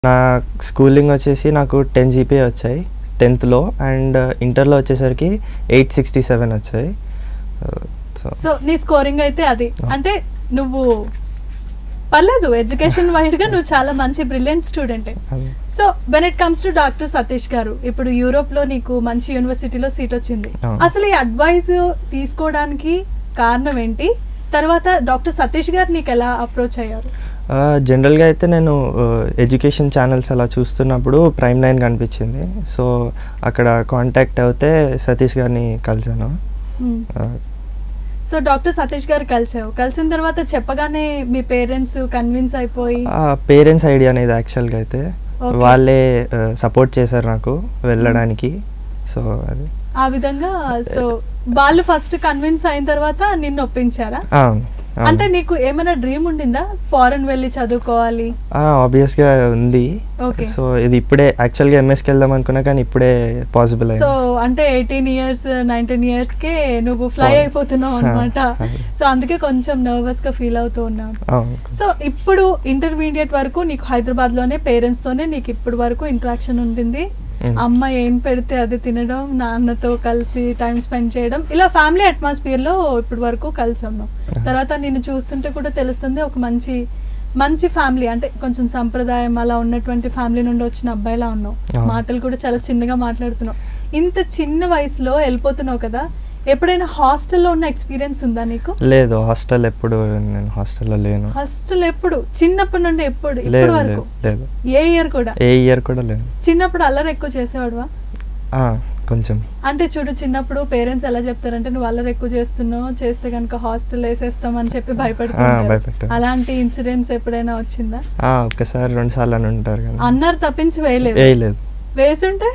నా స్కూలింగ్ వచ్చేసి నాకు టెన్ జీపీఏ వచ్చాయి టెన్త్లో అండ్ ఇంటర్లో వచ్చేసరికి ఎయిట్ సిక్స్టీ సెవెన్ వచ్చాయి సో సో నీ స్కోరింగ్ అయితే అది అంటే నువ్వు పర్లేదు ఎడ్యుకేషన్ వైడ్గా నువ్వు చాలా మంచి బ్రిలియంట్ స్టూడెంటే so when it comes to doctor Satish గారు ఇప్పుడు యూరోప్లో నీకు మంచి యూనివర్సిటీలో సీట్ వచ్చింది అవును. అసలు ఈ అడ్వైస్ తీసుకోవడానికి కారణం ఏంటి తర్వాత డాక్టర్ సతీష్ గారు నీకు ఎలా అప్రోచ్ అయ్యారు జనరల్గా అయితే నేను ఎడ్యుకేషన్ ఛానల్స్ అలా చూస్తున్నప్పుడు ప్రైమ్ నైన్ కనిపించింది సో అక్కడ కాంటాక్ట్ అవుతే సతీష్ గారిని కలిసాను ఆ, సో డాక్టర్ సతీష్ గారు కలిసావు కలిసిన తర్వాత చెప్పగానే మీ పేరెంట్స్ కన్విన్స్ అయిపోయి ఆ పేరెంట్స్ ఐడియా అనేది యాక్చువల్గా అయితే Okay. వాళ్ళే సపోర్ట్ చేశారు నాకు వెళ్ళడానికి సో అది ఆ విధంగా సో వాళ్ళు ఫస్ట్ కన్విన్స్ అయిన తర్వాత నిన్ను ఒప్పించారా అవును అవును. అంటే నీకు ఏమైనా డ్రీమ్ ఉండిందా ఫారెన్ వెళ్ళి చదువుకోవాలి ఆబ్వియస్గా ఉంది Okay. సో ఇది ఇప్పుడే యాక్చువల్గా ఎంఎస్కి వెళ్దాం అనుకున్నా కానీ ఇప్పుడే పాసిబుల్ సో అయింది అంటే ఎయిటీన్ ఇయర్స్ నైన్టీన్ ఇయర్స్ కే నువ్వు ఫ్లై అవును. అయిపోతున్నావు అనమాట ఆ, అవును. సో అందుకే కొంచెం నర్వస్ గా ఫీల్ అవుతూ ఉన్నావు అవును సో ఇప్పుడు ఇంటర్మీడియట్ వరకు నీకు హైదరాబాద్ లోనే పేరెంట్స్ తోనే నీకు ఇప్పుడు వరకు ఇంటరాక్షన్ ఉంటుంది Mm. అమ్మ ఏం పెడితే అది తినడం నాన్నతో కలిసి టైం స్పెండ్ చేయడం ఇలా ఫ్యామిలీ అట్మాస్ఫియర్ లో ఇప్పుడు వరకు కలిసి ఉన్నాం Yeah. తర్వాత నిన్ను చూస్తుంటే కూడా తెలుస్తుంది ఒక మంచి మంచి ఫ్యామిలీ అంటే కొంచెం సంప్రదాయం అలా ఉన్నటువంటి ఫ్యామిలీ నుండి వచ్చిన అబ్బాయిలా ఉన్నావు Yeah. మాటలు కూడా చాలా చిన్నగా మాట్లాడుతున్నావు ఇంత చిన్న వయసులో వెళ్ళిపోతున్నావు కదా ఎప్పుడైనా హాస్టల్లో ఉన్న ఎక్స్పీరియన్స్ ఉందా నీకు లేదు హాస్టల్ ఎప్పుడు నేను హాస్టల్లో లేను హాస్టల్ ఎప్పుడు చిన్నప్పటి నుండి ఎప్పుడు లేదు ఇప్పటి లేదు వరకు లేదు ఏ ఇయర్ కూడా ఏ ఇయర్ కూడా లేదు చిన్నప్పుడు అల్లరి ఎక్కువ చేసేవాడువా ఆ, కొంచెం అంటే చూడు చిన్నప్పుడు పేరెంట్స్ ఎలా చెప్తారంటే నువ్వు అల్లరి ఎక్కువ చేస్తున్నావు చేస్తే కనుక హాస్టల్ వేసేస్తాం అని చెప్పి ఆ, భయపడుతుంటారు భయపెట్టారు. అలాంటి ఇన్సిడెంట్స్ ఎప్పుడైనా వచ్చిందా ఆ, ఒక్కసారి రెండు సార్లు అని ఉంటారు కానీ అన్నారు తప్పించి వేయలేదు వేయలేదు వేసుంటే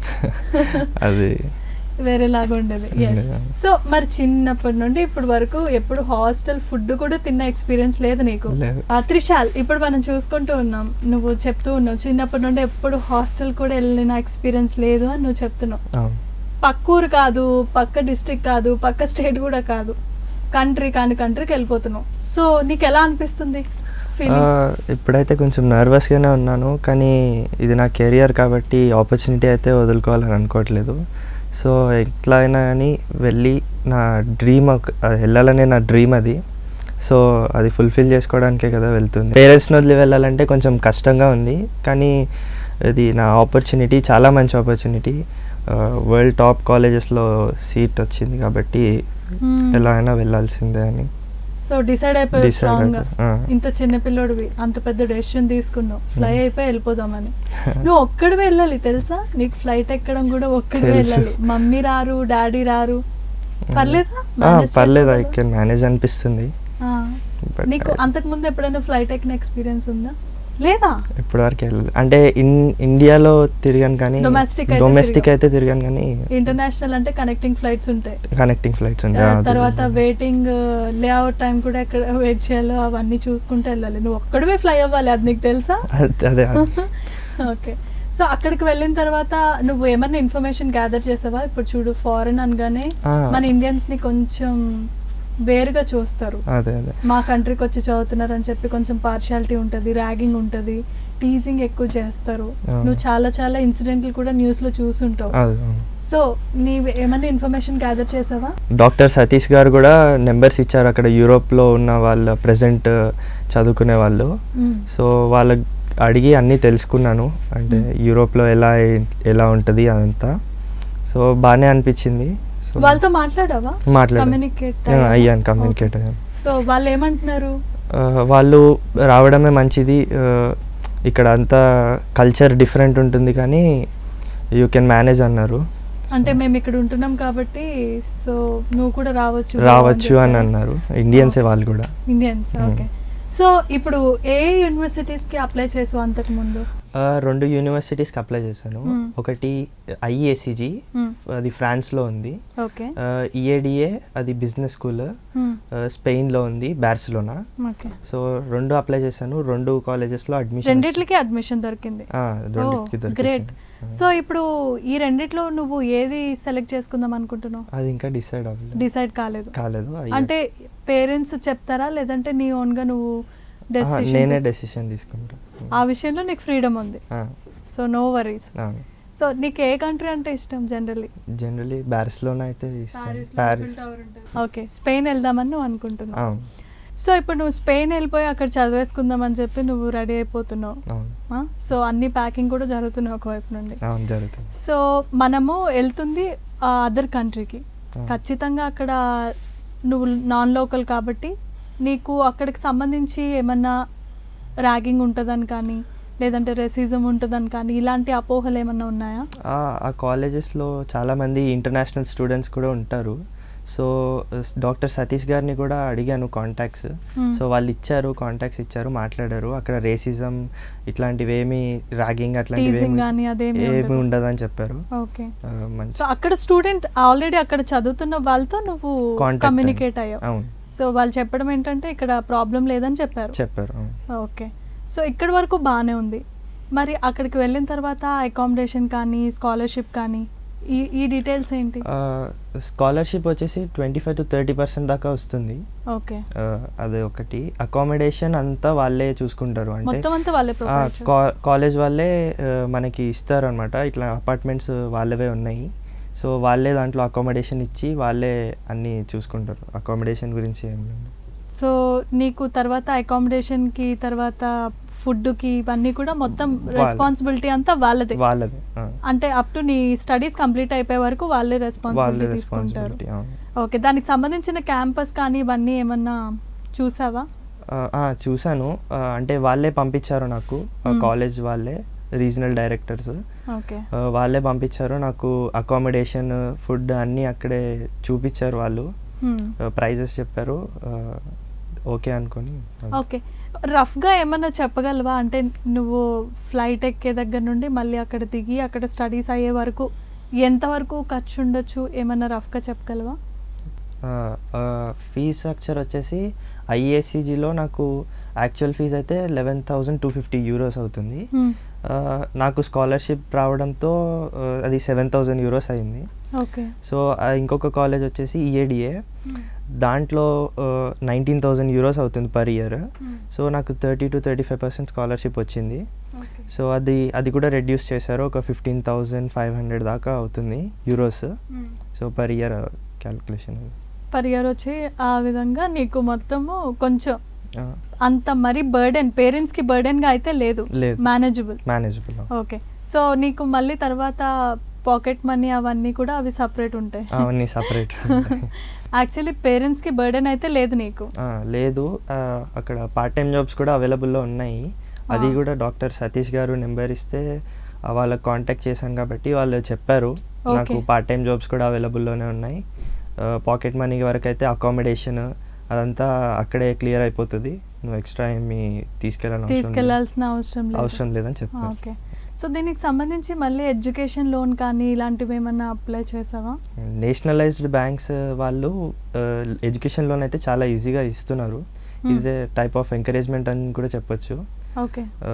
అది వేరేలాగా ఉండేది ఎస్ ఉండేది. సో మరి చిన్నప్పటి నుండి ఇప్పుడు వరకు ఎప్పుడు హాస్టల్ ఫుడ్ కూడా తిన్న ఎక్స్పీరియన్స్ లేదు నీకు లేదు. ఆ, త్రిశాల్ ఇప్పుడు మనం చూసుకుంటూ ఉన్నాం నువ్వు చెప్తూ ఉన్నావు చిన్నప్పటి నుండి ఎప్పుడు హాస్టల్ కూడా వెళ్ళిన ఎక్స్పీరియన్స్ లేదు అని నువ్వు చెప్తున్నావు అవును పక్క ఊరు కాదు పక్క డిస్ట్రిక్ట్ కాదు పక్క స్టేట్ కూడా కాదు కంట్రీ కాని కంట్రీకి వెళ్ళిపోతున్నావు సో నీకు ఎలా అనిపిస్తుంది ఆ, ఫీలింగ్ ఇప్పుడైతే కొంచెం నర్వస్గానే ఉన్నాను కానీ ఇది నా కెరియర్ కాబట్టి ఆపర్చునిటీ అయితే వదులుకోవాలని అనుకోవట్లేదు సో ఎట్లా అయినా కానీ వెళ్ళి నా డ్రీమ్ వెళ్ళాలనే నా డ్రీమ్ అది సో అది ఫుల్ఫిల్ చేసుకోవడానికే కదా వెళ్తుంది పేరెంట్స్ని వదిలి వెళ్ళాలంటే కొంచెం కష్టంగా ఉంది కానీ ఇది నా ఆపర్చునిటీ చాలా మంచి ఆపర్చునిటీ వరల్డ్ టాప్ కాలేజెస్లో సీట్ వచ్చింది కాబట్టి ఎలా అయినా వెళ్ళాల్సిందే అని సో డిసైడ్ అయిపోయి Decide స్ట్రాంగ్ అయిపోయి, ఆ. ఇంత చిన్న పిల్లోడివి అంత పెద్ద డెసిషన్ తీసుకున్నావు ఫ్లై అయిపోయి వెళ్ళిపోదామని నువ్వు ఒక్కడివే వెళ్ళాలి తెలుసా నీకు ఫ్లైట్ ఎక్కడం కూడా ఒక్కడివే తెలుసు. వెళ్ళాలి మమ్మీ రారు డాడీ రారు పర్లేదా ఆ, Manage పర్లేదు ఐ చేసుకోగలవా? కెన్ మేనేజ్ అనిపిస్తుంది ఆ. But నీకు I- అంతకు ముందు ఎప్పుడైనా ఫ్లైట్ ఎక్కిన ఎక్స్పీరియన్స్ ఉందా లేదా ఇప్పటివరకు వెళ్ళలేదు అంటే ఇన్ ఇండియాలో తిరిగాను కానీ Domestic అయితే డొమెస్టిక్ తిరిగావు. అయితే తిరిగాను కానీ ఇంటర్నేషనల్ అంటే కనెక్టింగ్ ఫ్లైట్స్ ఉంటాయి కనెక్టింగ్ ఫ్లైట్స్ ఆ, ఉంటాయి తర్వాత వెయిటింగ్ లేఅవుట్ టైం కూడా ఎక్కడ వెయిట్ చేయాలో అవన్నీ చూసుకుంటూ వెళ్ళాలి నువ్వు ఒక్కడివే ఫ్లై అవ్వాలి అది నీకు తెలుసా అదే అదే ఓకే సో అక్కడికి వెళ్ళిన తర్వాత నువ్వు ఏమన్నా ఇన్ఫర్మేషన్ గ్యాదర్ చేసావా ఇప్పుడు చూడు ఫారెన్ అనగానే ఆ. మన ఇండియన్స్ ని కొంచెం వేరుగా చూస్తారు అదే అదే మా కంట్రీకి వచ్చి చదువుతున్నారు అని చెప్పి కొంచెం పార్షాలిటీ ఉంటుంది ర్యాగింగ్ ఉంటుంది టీజింగ్ ఎక్కువ చేస్తారు ఆ. నువ్వు చాలా చాలా ఇన్సిడెంట్లు కూడా న్యూస్ లో చూసుంటావు అదే సో నీవు ఏమన్నా ఇన్ఫర్మేషన్ గ్యాదర్ చేసావా డాక్టర్ సతీష్ గారు కూడా నెంబర్స్ ఇచ్చారు అక్కడ యూరోప్లో ఉన్న వాళ్ళ ప్రజెంట్ చదువుకునే వాళ్ళు మ్మ్. సో వాళ్ళకి అడిగి అన్నీ తెలుసుకున్నాను అంటే మ్మ్. యూరోప్లో ఎలా ఎలా ఉంటుంది అదంతా సో బాగానే అనిపించింది సో వాళ్ళతో మాట్లాడావా మాట్లాడాను. కమ్యూనికేట్ ఆ, అయ్యాను కమ్యూనికేట్ అయ్యాను సో వాళ్ళు ఏమంటున్నారు ఆ, వాళ్ళు రావడమే మంచిది ఆ, ఇక్కడ అంతా కల్చర్ డిఫరెంట్ ఉంటుంది కానీ యూ కెన్ మేనేజ్ అన్నారు అంటే మేము ఇక్కడ ఉంటున్నాం కాబట్టి సో నువ్వు కూడా రావచ్చు రావచ్చు అని అన్నారు ఇండియన్సే వాళ్ళు కూడా ఇండియన్స్ మ్మ్. ఓకే సో ఇప్పుడు ఏ యూనివర్సిటీస్ కి అప్లై చేసావు అంతకు ముందు ఆ, రెండు యూనివర్సిటీస్కి అప్లై చేశాను మ్మ్. ఒకటి ఐఏసిజి మ్మ్. అది ఫ్రాన్స్లో ఉంది ఓకే ఈఏడిఏ అది బిజినెస్ స్కూల్ మ్మ్. స్పెయిన్లో ఉంది బార్సిలోనా ఓకే సో రెండు అప్లై చేశాను రెండు కాలేజెస్లో అడ్మిషన్ రెండిట్లకి అడ్మిషన్ దొరికింది రెండింటికి గ్రేట్ దొరికింది సో ఇప్పుడు ఈ రెండిట్లో నువ్వు ఏది సెలెక్ట్ చేసుకుందాం అనుకుంటున్నావు అది ఇంకా డిసైడ్ అవ్వలేదు డిసైడ్ కాలేదు కాలేదు అయ్యే- అంటే పేరెంట్స్ చెప్తారా లేదంటే నీ ఓన్ గా నువ్వు ఆహా, Decision నేనే తీసు- డెసిషన్ తీసుకుంటా ఆ విషయంలో నీకు ఫ్రీడమ్ ఉంది ఆ, సో నో వరీస్ అవును సో నీకు ఏ కంట్రీ అంటే ఇష్టం జనరల్లీ జనరలీ బార్సిలోనా అయితే ఇష్టం ప్యారిస్ ఓకే స్పెయిన్ వెళ్దామని నువ్వు అనుకుంటున్నావు అవును సో ఇప్పుడు నువ్వు స్పెయిన్ వెళ్ళిపోయి అక్కడ చదివేసుకుందామని చెప్పి నువ్వు రెడీ అయిపోతున్నావు అవును సో అన్ని ప్యాకింగ్ కూడా జరుగుతున్నాయి ఒకవైపు నుండి అవును జరుగుతుంది సో మనము వెళ్తుంది అదర్ కంట్రీకి ఆ. ఖచ్చితంగా అక్కడ నువ్వు నాన్ లోకల్ కాబట్టి నీకు అక్కడికి సంబంధించి ఏమన్నా ర్యాగింగ్ ఉంటుందని కానీ లేదంటే రెసిజం ఉంటుందని కానీ ఇలాంటి అపోహలు ఏమన్నా ఉన్నాయా ఆ ఆ కాలేజెస్లో చాలామంది ఇంటర్నేషనల్ స్టూడెంట్స్ కూడా ఉంటారు సో డాక్టర్ సతీష్ గారిని కూడా అడిగాను కాంటాక్ట్స్ Hmm. సో వాళ్ళు ఇచ్చారు కాంటాక్ట్స్ ఇచ్చారు మాట్లాడారు అక్కడ రేసిజం ఇట్లాంటివి ఏమి ర్యాగింగ్ అట్లాంటివి Teasing ఏమి- గానీ అదేమీ ఏమీ ఉండదు. ఉండదని చెప్పారు ఓకే ఆ, మంచి సో అక్కడ స్టూడెంట్ ఆల్రెడీ అక్కడ చదువుతున్న వాళ్ళతో నువ్వు Contact కమ్యూనికేట్ అయ్యాను. అయ్యావు అవును సో వాళ్ళు చెప్పడం ఏంటంటే ఇక్కడ ప్రాబ్లం లేదని చెప్పారు చెప్పారు అవును ఓకే సో ఇక్కడి వరకు బాగానే ఉంది మరి అక్కడికి వెళ్ళిన తర్వాత అకామిడేషన్ కానీ స్కాలర్షిప్ కానీ ఈ ఈ డీటెయిల్స్ ఏంటి స్కాలర్షిప్ వచ్చేసి twenty five to thirty percent దాకా వస్తుంది ఓకే ఆ, అది ఒకటి అకామిడేషన్ అంతా వాళ్ళే చూసుకుంటారు అంటే మొత్తం అంతా వాళ్ళే ఆ, ప్రొవైడ్ కా- చేస్తారు కాలేజ్ వాళ్ళే ఆ, మనకి ఇస్తారు అనమాట ఇట్లా అపార్ట్మెంట్స్ వాళ్ళవే ఉన్నాయి సో వాళ్ళే దాంట్లో అకామిడేషన్ ఇచ్చి వాళ్ళే అన్నీ చూసుకుంటారు అకామిడేషన్ గురించి ఏం లేదు సో నీకు తర్వాత అకామిడేషన్కి తర్వాత ఫుడ్కి ఇవన్నీ కూడా మొత్తం వాళ్ళ- రెస్పాన్సిబిలిటీ అంతా వాళ్ళదే వాళ్ళదే ఆ. అంటే అప్ టు నీ స్టడీస్ కంప్లీట్ అయిపోయే వరకు వాళ్ళే వాళ్ళే రెస్పాన్సిబిలిటీ తీసుకుంటారు రెస్పాన్సిబిలిటీ అవును ఓకే దానికి సంబంధించిన క్యాంపస్ కానీ ఇవన్నీ ఏమన్నా చూసావా ఆ, ఆ, చూశాను ఆ, అంటే వాళ్ళే పంపించారు నాకు మ్మ్. కాలేజ్ వాళ్ళే రీజనల్ డైరెక్టర్స్ ఓకే వాళ్ళే పంపించారు నాకు అకామిడేషన్ ఫుడ్ అన్నీ అక్కడే చూపించారు వాళ్ళు ప్రైజెస్ చెప్పారు ఆ, ఓకే అనుకొని ఓకే రఫ్గా ఏమన్నా చెప్పగలవా అంటే నువ్వు ఫ్లైట్ ఎక్కే దగ్గర నుండి మళ్ళీ అక్కడ దిగి అక్కడ స్టడీస్ అయ్యే వరకు ఎంతవరకు ఖర్చు ఉండొచ్చు ఏమన్నా రఫ్గా చెప్పగలవా ఫీ స్ట్రక్చర్ వచ్చేసి ఐఏసీజీలో నాకు యాక్చువల్ ఫీజ్ అయితే eleven thousand two fifty euros అవుతుంది Hmm. ఆ, నాకు స్కాలర్షిప్ రావడంతో ఆ, అది సెవెన్ థౌజండ్ యూరోస్ అయింది ఓకే సో ఆ, ఇంకొక కాలేజ్ వచ్చేసి ఈఏడిఏ దాంట్లో నైన్టీన్ థౌజండ్ యూరోస్ అవుతుంది పర్ ఇయర్ సో నాకు thirty to thirty five percent scholarship వచ్చింది ఓకే సో అది అది కూడా రెడ్యూస్ చేశారు ఒక ఫిఫ్టీన్ థౌజండ్ ఫైవ్ హండ్రెడ్ దాకా అవుతుంది euros so per year calculation per year వచ్చి ఆ విధంగా నీకు మొత్తము కొంచెం అంత మరి బర్డెన్ పేరెంట్స్కి బర్డెన్గా అయితే లేదు లేదు. మేనేజబుల్ మేనేజబుల్ ఓకే సో నీకు మళ్ళీ తర్వాత పాకెట్ మనీ అవన్నీ కూడా అవి సపరేట్ ఉంటాయి అవన్నీ సపరేట్ యాక్చువల్లీ పేరెంట్స్కి బర్డెన్ అయితే లేదు నీకు లేదు ఆ, అక్కడ పార్ట్ టైం జాబ్స్ కూడా అవైలబుల్లో ఉన్నాయి అది ఆ. కూడా డాక్టర్ సతీష్ గారు నెంబర్ ఇస్తే ఆ, వాళ్ళకి కాంటాక్ట్ చేశాను కాబట్టి వాళ్ళు చెప్పారు నాకు Okay. పార్ట్ టైం జాబ్స్ కూడా అవైలబుల్లోనే ఉన్నాయి పాకెట్ మనీ వరకు అయితే అకామిడేషన్ అదంతా అక్కడే క్లియర్ అయిపోతుంది నువ్వు ఎక్స్ట్రా ఏమి తీసుకెళ్ళాలని అవసరం లేదు. తీసుకెళ్లాల్సిన అవసరం లేదు అవసరం లేదని చెప్పారు ఓకే సో దీనికి సంబంధించి మళ్ళీ ఎడ్యుకేషన్ లోన్ కానీ ఇలాంటివి ఏమన్నా అప్లై చేసావా నేషనలైజ్డ్ బ్యాంక్స్ వాళ్ళు ఎడ్యుకేషన్ లోన్ అయితే చాలా ఈజీగా ఇస్తున్నారు Hmm. Is a type of encouragement అని కూడా చెప్పొచ్చు ఓకే ఆ,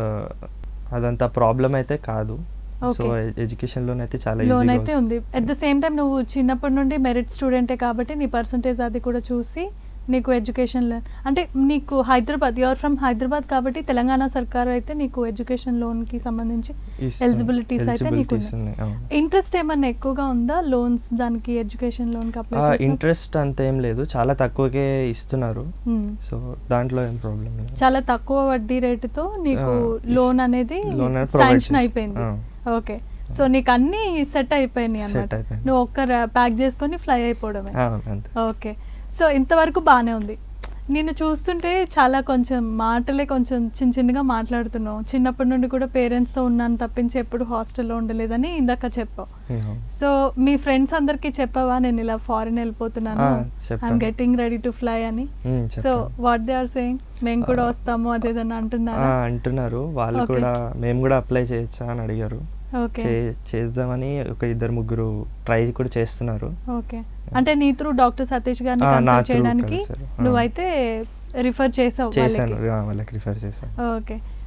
అదంతా ప్రాబ్లం అయితే కాదు సో Okay. ఎడ్యుకేషన్ లోన్ అయితే చాలా లోన్ ఈజీగా అయితే ఉంది అట్ ద సేమ్ టైం నువ్వు చిన్నప్పటి నుండి మెరిట్ స్టూడెంటే కాబట్టి నీ పర్సంటేజ్ అది కూడా చూసి నీకు ఎడ్యుకేషన్ లోన్ అంటే నీకు హైదరాబాద్ యువర్ ఫ్రమ్ హైదరాబాద్ కాబట్టి తెలంగాణ సర్కార్ అయితే నీకు ఎడ్యుకేషన్ లోన్కి సంబంధించి ఇస్తుంది. ఎలిజిబిలిటీస్ అయితే నీకు Eligibilities ఉన్నాయి, అవును. ఇంట్రెస్ట్ ఏమన్నా ఎక్కువగా ఉందా లోన్స్ దానికి ఎడ్యుకేషన్ లోన్కి అప్లై ఆ, చేసిన ఇంట్రెస్ట్ అంత ఏం లేదు చాలా తక్కువకే ఇస్తున్నారు సో దాంట్లో ఏం ప్రాబ్లం లేదు చాలా తక్కువ వడ్డీ రేటుతో నీకు ఆ, ఇస్- లోన్ అనేది loan అనేది provide శాంక్షన్ చేస్తారు. అయిపోయింది ఆ. ఓకే సో నీకు అన్ని సెట్ అయిపోయినాయి Set అన్నమాట అయిపోయింది. నువ్వు ఒక్క ప్యాక్ చేసుకొని ఫ్లై అయిపోవడమే ఆ, అంతే ఓకే సో ఇంతవరకు బాగానే ఉంది నిన్ను చూస్తుంటే చాలా కొంచెం మాటలే కొంచెం చిన్న చిన్నగా మాట్లాడుతున్నావు చిన్నప్పటి నుండి కూడా పేరెంట్స్తో ఉన్నాను తప్పించి ఎప్పుడు హాస్టల్లో ఉండలేదని ఇందాక చెప్పావు అవును. సో మీ ఫ్రెండ్స్ అందరికీ చెప్పావా నేను ఇలా ఫారిన్ వెళ్ళిపోతున్నాను ఆ, చెప్పాను. I'm getting ready to fly అని ఉమ్, సో చెప్పాను. వాట్ దే ఆర్ సేయింగ్ మేము కూడా ఆ, వస్తాము అదేదన్నా ఆ, అంటున్నారా అంటున్నారు వాళ్ళు Okay. కూడా మేము కూడా అప్లై చేయొచ్చా అని అడిగారు ఓకే చే- చేద్దామని ఒక ఇద్దరు ముగ్గురు ట్రై కూడా చేస్తున్నారు ఓకే అంటే నీ త్రూ డాక్టర్ సతీష్ గారిని ఆ, నా కన్సల్ట్ through చేయడానికి కలిసారు. ఆ. నువ్వైతే రిఫర్ చేసావు చేశాను వాళ్ళకి ఆ, వాళ్ళకి రిఫర్ చేశాను ఓకే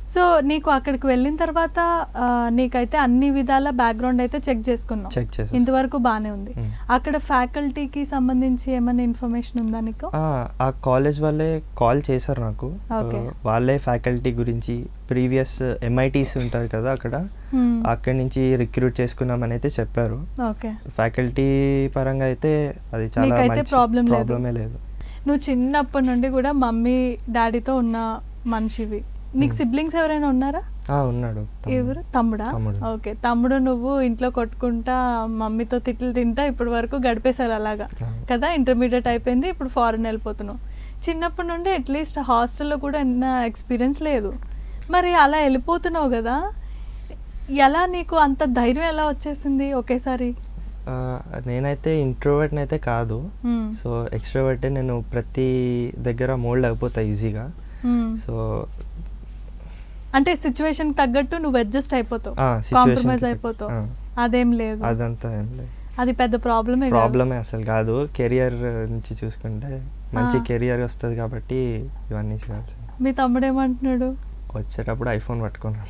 సో నీకు అక్కడికి వెళ్ళిన తర్వాత ఆ, నీకైతే అన్ని విధాల బ్యాక్గ్రౌండ్ అయితే చెక్ చేసుకున్నావు చెక్ చేసేసి ఇంతవరకు బాగానే ఉంది మ్మ్. అక్కడ ఫ్యాకల్టీకి సంబంధించి ఏమైనా ఇన్ఫర్మేషన్ ఉందా నీకు ఆ, ఆ కాలేజ్ వాళ్ళే కాల్ చేశారు నాకు Okay. ఆ, వాళ్ళే ఫ్యాకల్టీ గురించి ప్రీవియస్ ఎంఐటీస్ ఉంటారు కదా అక్కడ మ్మ్. అక్కడి నుంచి రిక్రూట్ చేసుకున్నామని అయితే చెప్పారు ఓకే ఫ్యాకల్టీ పరంగా అయితే అది చాలా నీకైతే మంచి problem లేదు. ప్రాబ్లమే లేదు నువ్వు చిన్నప్పటి నుండి కూడా మమ్మీ డాడీతో ఉన్న మనిషివి నీకు మ్మ్. సిబ్లింగ్స్ ఎవరైనా ఉన్నారా ఆ, ఉన్నాడు తమ్ముడు. ఎవరు తమ్ముడా తమ్ముడు. ఓకే తమ్ముడు నువ్వు ఇంట్లో కొట్టుకుంటా మమ్మీతో తిట్లు తింటా ఇప్పటి వరకు గడిపేశారు అలాగా ఆ. కదా ఇంటర్మీడియట్ అయిపోయింది ఇప్పుడు ఫారెన్ వెళ్ళిపోతున్నావు చిన్నప్పటి నుండి అట్లీస్ట్ హాస్టల్లో కూడా ఎన్న ఎక్స్పీరియన్స్ లేదు మరి అలా వెళ్ళిపోతున్నావు కదా ఎలా నీకు అంత ధైర్యం ఎలా వచ్చేసింది ఒకేసారి ఆ, నేనైతే ఇంట్రోవర్ట్ని అయితే కాదు మ్మ్. సో ఎక్స్ట్రోవర్టే నేను ప్రతి దగ్గర మోల్డ్ అయిపోతా ఈజీగా మ్మ్. సో అంటే సిచ్యువేషన్ తగ్గట్టు నువ్వు అడ్జస్ట్ అయిపోతావు ఆ, situation కాంప్రమైజ్ కి- అయిపోతావు ఆ. అదేం లేదు అదంతా ఏం లేదు అది పెద్ద ప్రాబ్లమే ప్రాబ్లమే అసలు కాదు కెరియర్ నుంచి చూసుకుంటే మంచి ఆ. కెరియర్ వస్తుంది కాబట్టి ఇవన్నీ చేయాల్సింది మీ తమ్ముడు ఏమంటున్నాడు వచ్చేటప్పుడు ఐఫోన్ పట్టుకున్నాను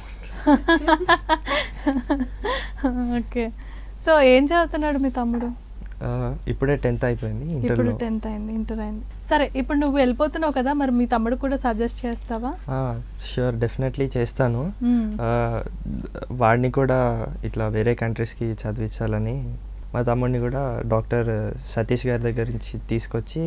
ఓకే సో ఏం చదువుతున్నాడు మీ తమ్ముడు ఆ, ఇప్పుడే టెన్త్ అయిపోయింది ఇప్పుడు ఇంటర్లో టెన్త్ అయింది ఇంటర్ అయింది సరే ఇప్పుడు నువ్వు వెళ్ళిపోతున్నావు కదా మరి మీ తమ్ముడు కూడా సజెస్ట్ చేస్తావా షూర్ డెఫినెట్లీ చేస్తాను మ్మ్. ఆ, వాడిని కూడా ఇట్లా వేరే కంట్రీస్కి చదివించాలని మా తమ్ముడిని కూడా డాక్టర్ సతీష్ గారి దగ్గర నుంచి తీసుకొచ్చి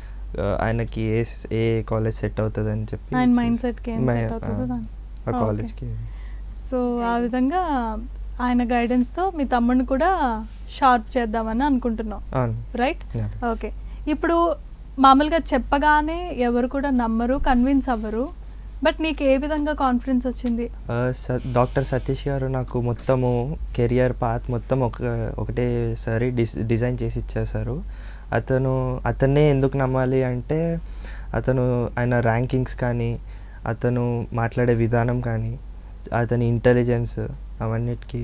ఆ, ఆయనకి ఏ ఏ కాలేజ్ సెట్ అవుతుంది అని చెప్పి ఆయన మైండ్ సెట్కి ఏం మై- సెట్ అవుతుందో ఆ, దాన్ని. ఆ ఓకే. కాలేజ్కి సో ఆ విధంగా ఆయన గైడెన్స్తో మీ తమ్ముడిని కూడా షార్ప్ చేద్దామని అనుకుంటున్నావు అవును రైట్ Yeah. ఓకే ఇప్పుడు మామూలుగా చెప్పగానే ఎవరు కూడా నమ్మరు కన్విన్స్ అవ్వరు బట్ నీకు ఏ విధంగా కాన్ఫిడెన్స్ వచ్చింది ఆ, స- డాక్టర్ సతీష్ గారు నాకు మొత్తము కెరియర్ పాత్ మొత్తం ఒక ఒకటేసారి డిస్ డిజైన్ చేసి ఇచ్చేశారు అతను అతన్నే ఎందుకు నమ్మాలి అంటే అతను ఆయన ర్యాంకింగ్స్ కానీ అతను మాట్లాడే విధానం కానీ అతని ఇంటెలిజెన్స్ అవన్నిటికీ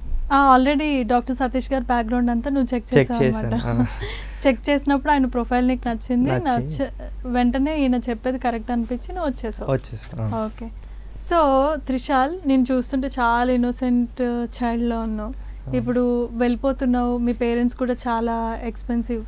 ఆల్రెడీ డాక్టర్ సతీష్ గారి బ్యాక్గ్రౌండ్ అంతా నువ్వు చెక్ Check చేసావు అనమాట చేశాను, ఆ. చెక్ చేసినప్పుడు ఆయన ప్రొఫైల్ నీకు నచ్చింది నచ్చి. నచ్చ వెంటనే ఈయన చెప్పేది కరెక్ట్ అనిపించి నువ్వు వచ్చేసావు వచ్చేసా ఓకే సో త్రిషాల్ నేను చూస్తుంటే చాలా ఇన్నోసెంట్ చైల్డ్లో ఉన్నావు ఇప్పుడు వెళ్ళిపోతున్నావు మీ పేరెంట్స్ కూడా చాలా expensive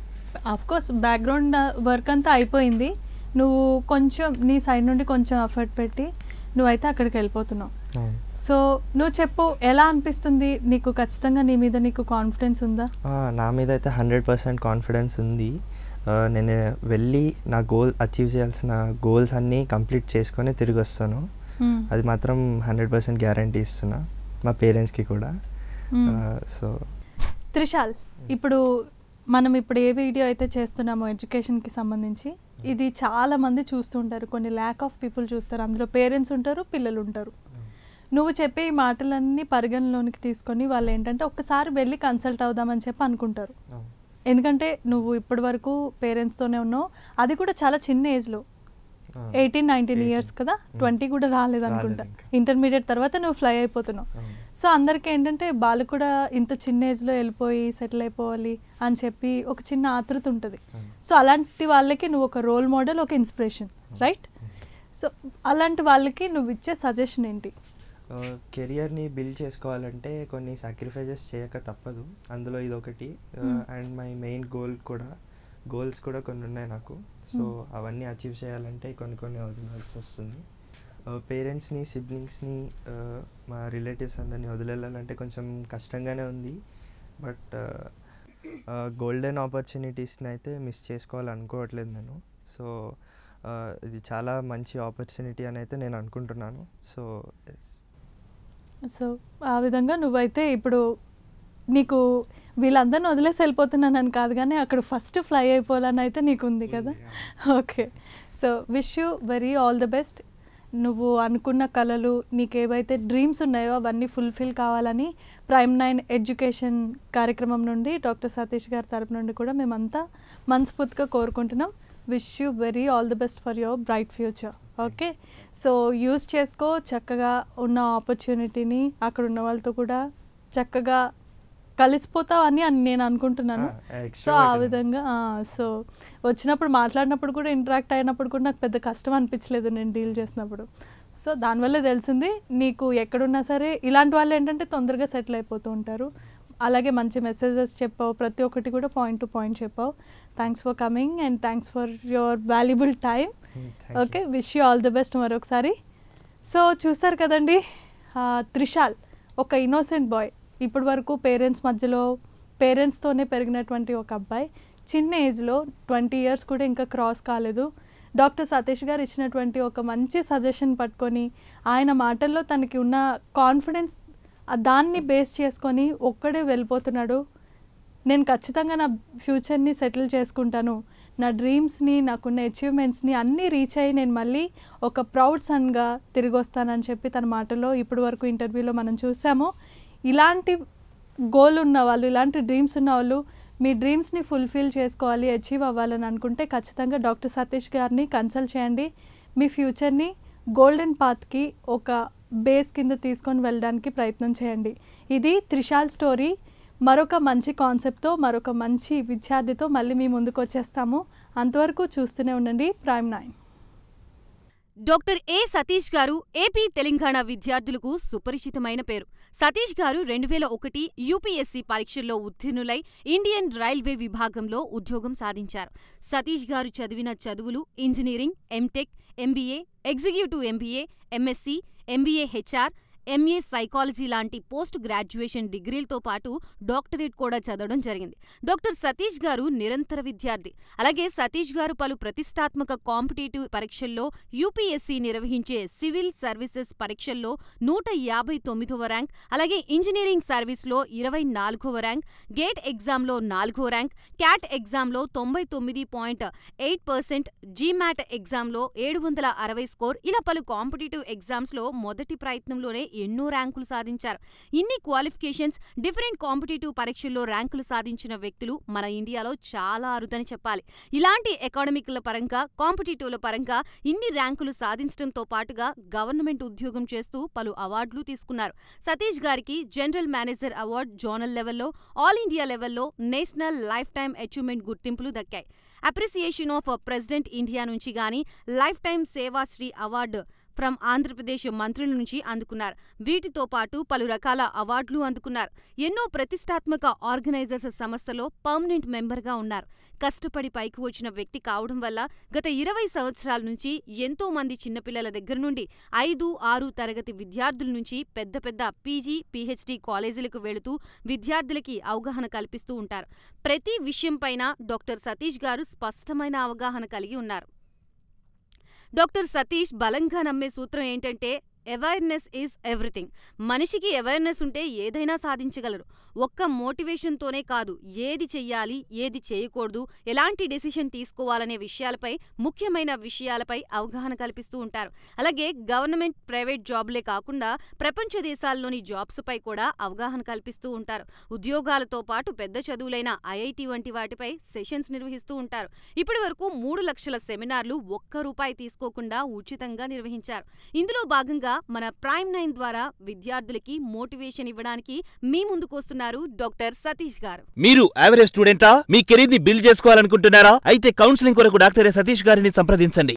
of course background work అంతా అయిపోయింది నువ్వు కొంచెం నీ సైడ్ నుండి కొంచెం ఎఫర్ట్ పెట్టి నువ్వైతే అక్కడికి వెళ్ళిపోతున్నావు సో నువ్వు చెప్పు ఎలా అనిపిస్తుంది నీకు ఖచ్చితంగా నీ మీద నీకు కాన్ఫిడెన్స్ ఉందా నా మీద అయితే హండ్రెడ్ పర్సెంట్ కాన్ఫిడెన్స్ ఉంది ఆ, నేను వెళ్ళి నా గోల్ అచీవ్ చేయాల్సిన గోల్స్ అన్నీ కంప్లీట్ చేసుకొని తిరిగి వస్తాను మ్మ్. అది మాత్రం హండ్రెడ్ పర్సెంట్ గ్యారంటీ ఇస్తున్నా మా పేరెంట్స్కి కూడా మ్మ్. సో త్రిషాల్ ఇప్పుడు మనం ఇప్పుడు ఏ వీడియో అయితే చేస్తున్నామో ఎడ్యుకేషన్కి సంబంధించి ఇది చాలా మంది చూస్తూ ఉంటారు కొన్ని ల్యాక్ ఆఫ్ పీపుల్ చూస్తారు అందులో పేరెంట్స్ ఉంటారు పిల్లలు ఉంటారు నువ్వు చెప్పే ఈ మాటలన్నీ పరిగణలోనికి తీసుకొని వాళ్ళు ఏంటంటే ఒక్కసారి వెళ్ళి కన్సల్ట్ అవుదామని చెప్పి అనుకుంటారు ఎందుకంటే నువ్వు ఇప్పటి వరకు పేరెంట్స్తోనే ఉన్నావు అది కూడా చాలా చిన్న ఏజ్లో ఎయిటీన్ నైన్టీన్ ఇయర్స్ కదా ట్వంటీ కూడా రాలేదు అనుకుంటా రాలేదు ఇంకా. ఇంటర్మీడియట్ తర్వాత నువ్వు ఫ్లై అయిపోతున్నావు సో అందరికీ ఏంటంటే వాళ్ళు కూడా ఇంత చిన్న ఏజ్లో వెళ్ళిపోయి సెటిల్ అయిపోవాలి అని చెప్పి ఒక చిన్న ఆతృత ఉంటుంది సో అలాంటి వాళ్ళకి నువ్వు ఒక రోల్ మోడల్ ఒక ఇన్స్పిరేషన్ రైట్ సో అలాంటి వాళ్ళకి నువ్వు ఇచ్చే సజెషన్ ఏంటి కెరియర్ని బిల్డ్ చేసుకోవాలంటే కొన్ని సాక్రిఫైజెస్ చేయక తప్పదు అందులో ఇది ఒకటి Hmm. And my main goal కూడా గోల్స్ కూడా కొన్ని ఉన్నాయి నాకు సో Hmm. అవన్నీ అచీవ్ చేయాలంటే కొన్ని కొన్ని వదిలాల్సి వస్తుంది పేరెంట్స్ని సిబ్లింగ్స్ని మా రిలేటివ్స్ అందరినీ వదిలేయాలంటే కొంచెం కష్టంగానే ఉంది బట్ గోల్డెన్ ఆపర్చునిటీస్ని అయితే మిస్ చేసుకోవాలనుకోవట్లేదు నేను సో ఇది చాలా మంచి ఆపర్చునిటీ అని అయితే నేను అనుకుంటున్నాను సో సో ఆ విధంగా నువ్వైతే ఇప్పుడు నీకు వీళ్ళందరిని వదిలేసి వెళ్ళిపోతున్నానని కాదు కానీ అక్కడ ఫస్ట్ ఫ్లై అయిపోవాలని అయితే నీకు ఉంది కదా okay so wish you very all the best నువ్వు అనుకున్న కళలు నీకు ఏవైతే డ్రీమ్స్ ఉన్నాయో అవన్నీ ఫుల్ఫిల్ కావాలని ప్రైమ్ నైన్ ఎడ్యుకేషన్ కార్యక్రమం నుండి డాక్టర్ సతీష్ గారి తరపు నుండి కూడా మేమంతా మనస్ఫూర్తిగా కోరుకుంటున్నాం wish you very all the best for your bright future okay so use చేసుకో చక్కగా ఉన్న ఆపర్చునిటీని అక్కడ ఉన్న వాళ్ళతో కూడా చక్కగా కలిసిపోతావు అని అని నేను అనుకుంటున్నాను Ah, సో ఆ extrovert. విధంగా సో వచ్చినప్పుడు మాట్లాడినప్పుడు కూడా ఇంటరాక్ట్ అయినప్పుడు కూడా నాకు పెద్ద కష్టం అనిపించలేదు నేను డీల్ చేసినప్పుడు సో దానివల్ల తెలిసింది నీకు ఎక్కడున్నా సరే ఇలాంటి వాళ్ళు ఏంటంటే తొందరగా సెటిల్ అయిపోతూ ఉంటారు అలాగే మంచి మెసేజెస్ చెప్పావు ప్రతి ఒక్కటి కూడా పాయింట్ టు పాయింట్ చెప్పావు thanks for coming and thanks for your valuable time Thank okay wish you all the best మరొకసారి సో చూసారు కదండి ఆ, త్రిషాల్ ఒక ఇన్నోసెంట్ బాయ్ ఇప్పటి వరకు పేరెంట్స్ మధ్యలో పేరెంట్స్తోనే పెరిగినటువంటి ఒక అబ్బాయి చిన్న ఏజ్లో ట్వంటీ ఇయర్స్ కూడా ఇంకా క్రాస్ కాలేదు డాక్టర్ సతీష్ గారు ఇచ్చినటువంటి ఒక మంచి సజెషన్ పట్టుకొని ఆయన మాటల్లో తనకి ఉన్న కాన్ఫిడెన్స్ దాన్ని బేస్ చేసుకొని ఒక్కడే వెళ్ళిపోతున్నాడు నేను ఖచ్చితంగా నా ఫ్యూచర్ని సెటిల్ చేసుకుంటాను నా డ్రీమ్స్ని నాకున్న అచీవ్మెంట్స్ని అన్నీ రీచ్ అయ్యి నేను మళ్ళీ ఒక ప్రౌడ్ సన్గా తిరిగి వస్తానని చెప్పి తన మాటలో ఇప్పటి వరకు ఇంటర్వ్యూలో మనం చూసాము ఇలాంటి గోల్ ఉన్న వాళ్ళు ఇలాంటి డ్రీమ్స్ ఉన్న వాళ్ళు మీ డ్రీమ్స్ని ఫుల్ఫిల్ చేసుకోవాలి అచీవ్ అవ్వాలని అనుకుంటే ఖచ్చితంగా డాక్టర్ సతీష్ గారిని కన్సల్ట్ చేయండి మీ ఫ్యూచర్ని గోల్డెన్ పాత్కి ఒక బేస్ కింద తీసుకొని వెళ్ళడానికి ప్రయత్నం చేయండి ఇది త్రిశాల్ స్టోరీ మరొక మంచి కాన్సెప్ట్తో మరొక మంచి విద్యార్థితో మళ్ళీ మీ ముందుకు వచ్చేస్తాము అంతవరకు చూస్తూనే ఉండండి Prime nine doctor A Satish garu AP Telangana విద్యార్థులకు సుపరిచితమైన పేరు సతీష్ గారు రెండు వేల ఒకటి యూపీఎస్సీ పరీక్షల్లో ఉత్తీర్ణులై ఇండియన్ రైల్వే విభాగంలో ఉద్యోగం సాధించారు సతీష్ గారు చదివిన చదువులు engineering MTech MBA executive MBA MSc MBA HR MA psychology లాంటి పోస్ట్ గ్రాడ్యుయేషన్ డిగ్రీలతో పాటు డాక్టరేట్ కూడా చదవడం జరిగింది డాక్టర్ సతీష్ గారు నిరంతర విద్యార్థి అలాగే సతీష్ గారు పలు ప్రతిష్టాత్మక కాంపిటేటివ్ పరీక్షల్లో యూపీఎస్సీ నిర్వహించే సివిల్ సర్వీసెస్ పరీక్షల్లో నూట యాభై తొమ్మిదవ ర్యాంక్ అలాగే ఇంజనీరింగ్ సర్వీస్లో ఇరవై నాలుగవ ర్యాంక్ గేట్ ఎగ్జామ్లో నాలుగో ర్యాంక్ క్యాట్ ఎగ్జామ్లో తొంభై తొమ్మిది పాయింట్ ఎయిట్ పర్సెంట్ జీమాట్ ఎగ్జామ్లో ఏడు వందల అరవై స్కోర్ ఇలా పలు కాంపిటేటివ్ ఎగ్జామ్స్లో మొదటి ప్రయత్నంలోనే ఎన్నో ర్యాంకులు సాధించారు ఇన్ని క్వాలిఫికేషన్స్ డిఫరెంట్ కాంపిటేటివ్ పరీక్షల్లో ర్యాంకులు సాధించిన వ్యక్తులు మన ఇండియాలో చాలా అరుదని చెప్పాలి ఇలాంటి ఎకాడమిక్ల పరంగా కాంపిటేటివ్ల పరంగా ఇన్ని ర్యాంకులు సాధించడంతో పాటుగా గవర్నమెంట్ ఉద్యోగం చేస్తూ పలు అవార్డులు తీసుకున్నారు సతీష్ గారికి జనరల్ మేనేజర్ అవార్డు జోనల్ లెవెల్లో ఆల్ ఇండియా లెవెల్లో నేషనల్ లైఫ్ టైం అచీవ్మెంట్ గుర్తింపులు దక్కాయి అప్రిసియేషన్ ఆఫ్ ప్రెసిడెంట్ ఇండియా నుంచి గాని life time Sevashri award from Andhra Pradesh మంత్రుల నుంచి అందుకున్నారు వీటితో పాటు పలు రకాల అవార్డులు అందుకున్నారు ఎన్నో ప్రతిష్టాత్మక ఆర్గనైజర్స్ సంస్థలో పర్మనెంట్ మెంబర్గా ఉన్నారు కష్టపడి పైకి వచ్చిన వ్యక్తి కావడం వల్ల గత ఇరవై సంవత్సరాల నుంచి ఎంతో మంది చిన్నపిల్లల దగ్గర నుండి ఐదు ఆరు తరగతి విద్యార్థుల నుంచి పెద్ద పెద్ద పీజీ పీహెచ్డీ కాలేజీలకు వెళుతూ విద్యార్థులకి అవగాహన కల్పిస్తూ ఉంటారు ప్రతి విషయంపైన డాక్టర్ సతీష్ గారు స్పష్టమైన అవగాహన కలిగి ఉన్నారు డాక్టర్ సతీష్ బలంగా నమ్మే సూత్రం ఏంటంటే అవేర్నెస్ ఈజ్ ఎవ్రీథింగ్ మనిషికి అవేర్నెస్ ఉంటే ఏదైనా సాధించగలరు ఒక్క మోటివేషన్తోనే కాదు ఏది చెయ్యాలి ఏది చేయకూడదు ఎలాంటి డెసిషన్ తీసుకోవాలనే విషయాలపై ముఖ్యమైన విషయాలపై అవగాహన కల్పిస్తూ ఉంటారు అలాగే గవర్నమెంట్ ప్రైవేట్ జాబ్లే కాకుండా ప్రపంచ దేశాల్లోని జాబ్స్పై కూడా అవగాహన కల్పిస్తూ ఉంటారు ఉద్యోగాలతో పాటు పెద్ద చదువులైన ఐఐటి వంటి వాటిపై సెషన్స్ నిర్వహిస్తూ ఉంటారు ఇప్పటి వరకు మూడు లక్షల సెమినార్లు ఒక్క రూపాయి తీసుకోకుండా ఉచితంగా నిర్వహించారు ఇందులో భాగంగా మన ప్రైమ్ నైన్ ద్వారా విద్యార్థులకి మోటివేషన్ ఇవ్వడానికి మీ ముందుకొస్తున్నారు డాక్టర్ సతీష్ గారు మీరు యావరేజ్ స్టూడెంటా మీ కెరీర్ ని బిల్డ్ చేసుకోవాలనుకుంటున్నారా అయితే కౌన్సిలింగ్ కొరకు డాక్టర్ ఎ సతీష్ గారిని సంప్రదించండి